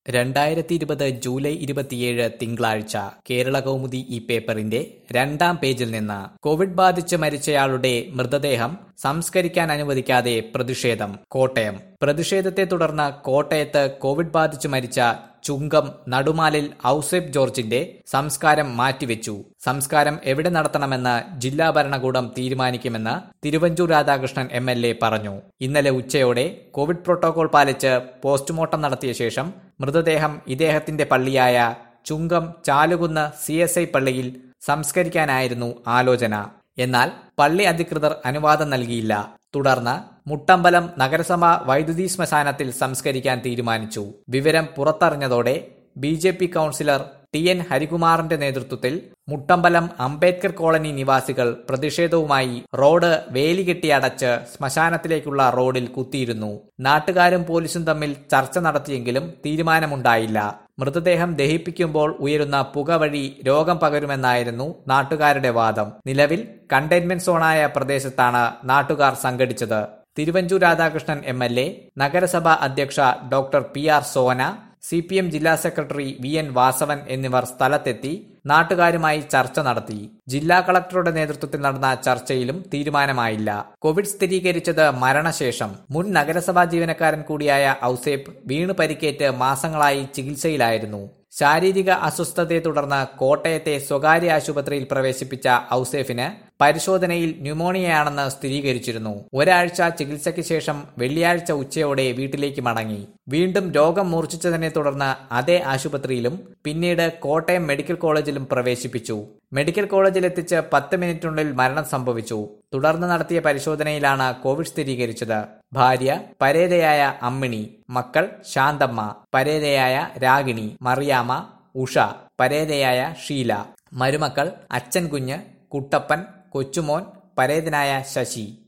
രണ്ടായിരത്തി ഇരുപത് ജൂലൈ ഇരുപത്തിയേഴ് തിങ്കളാഴ്ച കേരള കൗമുദി ഈ പേപ്പറിന്റെ രണ്ടാം പേജിൽ നിന്ന് കോവിഡ് ബാധിച്ച് മരിച്ചയാളുടെ മൃതദേഹം സംസ്കരിക്കാൻ അനുവദിക്കാതെ പ്രതിഷേധം കോട്ടയം പ്രതിഷേധത്തെ തുടർന്ന് കോട്ടയത്ത് കോവിഡ് ബാധിച്ച് മരിച്ച ചുങ്കം നടുമാലിൽ ഔസേബ് ജോർജിന്റെ സംസ്കാരം മാറ്റിവെച്ചു സംസ്കാരം എവിടെ നടത്തണമെന്ന് ജില്ലാ ഭരണകൂടം തീരുമാനിക്കുമെന്ന് Thiruvanchoor Radhakrishnan M L A പറഞ്ഞു ഇന്നലെ ഉച്ചയോടെ കോവിഡ് പ്രോട്ടോകോൾ പാലിച്ച് പോസ്റ്റ്മോർട്ടം നടത്തിയ ശേഷം മൃതദേഹം ഇദ്ദേഹത്തിന്റെ പള്ളിയായ Chungam Chalukunnu C S I പള്ളിയിൽ സംസ്കരിക്കാനായിരുന്നു ആലോചന എന്നാൽ പള്ളി അധികൃതർ അനുവാദം നൽകിയില്ല തുടർന്ന് മുട്ടമ്പലം നഗരസഭ വൈദ്യുതി ശ്മശാനത്തിൽ സംസ്കരിക്കാൻ തീരുമാനിച്ചു വിവരം പുറത്തറിഞ്ഞതോടെ B J P councillor T N ഹരികുമാറിന്റെ നേതൃത്വത്തിൽ മുട്ടമ്പലം അംബേദ്കർ കോളനി നിവാസികൾ പ്രതിഷേധവുമായി റോഡ് വേലികെട്ടി അടച്ച് ശ്മശാനത്തിലേക്കുള്ള റോഡിൽ കുത്തിയിരുന്നു നാട്ടുകാരും പോലീസും തമ്മിൽ ചർച്ച നടത്തിയെങ്കിലും തീരുമാനമുണ്ടായില്ല മൃതദേഹം ദഹിപ്പിക്കുമ്പോൾ ഉയരുന്ന പുക വഴി രോഗം പകരുമെന്നായിരുന്നു നാട്ടുകാരുടെ വാദം നിലവിൽ കണ്ടെയ്ൻമെന്റ് സോണായ പ്രദേശത്താണ് നാട്ടുകാർ സംഘടിച്ചത് Thiruvanchoor Radhakrishnan M L A നഗരസഭാ അധ്യക്ഷ doctor P R Sona C P M ജില്ലാ സെക്രട്ടറി വി എൻ വാസവൻ എന്നിവർ സ്ഥലത്തെത്തി നാട്ടുകാരുമായി ചർച്ച നടത്തി ജില്ലാ കളക്ടറുടെ നേതൃത്വത്തിൽ നടന്ന ചർച്ചയിലും തീരുമാനമായില്ല കോവിഡ് സ്ഥിരീകരിച്ചത് മരണശേഷം മുൻ നഗരസഭാ ജീവനക്കാരൻ കൂടിയായ ഔസേപ്പ് വീണു പരിക്കേറ്റ് മാസങ്ങളായി ചികിത്സയിലായിരുന്നു ശാരീരിക അസ്വസ്ഥതയെ തുടർന്ന് കോട്ടയത്തെ സ്വകാര്യ ആശുപത്രിയിൽ പ്രവേശിപ്പിച്ച ഔസേഫിന് പരിശോധനയിൽ ന്യൂമോണിയയാണെന്ന് സ്ഥിരീകരിച്ചിരുന്നു ഒരാഴ്ച ചികിത്സയ്ക്ക് ശേഷം വെള്ളിയാഴ്ച ഉച്ചയോടെ വീട്ടിലേക്ക് മടങ്ങി വീണ്ടും രോഗം മൂർച്ഛിച്ചതിനെ തുടർന്ന് അതേ ആശുപത്രിയിലും പിന്നീട് കോട്ടയം മെഡിക്കൽ കോളേജിലും പ്രവേശിപ്പിച്ചു മെഡിക്കൽ കോളേജിൽ എത്തിച്ച് പത്ത് മിനിറ്റിനുള്ളിൽ മരണം സംഭവിച്ചു തുടർന്ന് നടത്തിയ പരിശോധനയിലാണ് കോവിഡ് സ്ഥിരീകരിച്ചത് ഭാര്യ പരേതയായ അമ്മിണി മക്കൾ ശാന്തമ്മ പരേതയായ രാഗിണി മറിയാമ്മ ഉഷ പരേതയായ ഷീല മരുമക്കൾ അച്ഛൻ കുഞ്ഞ് കുട്ടപ്പൻ കൊച്ചുമോൻ പരേതനായ ശശി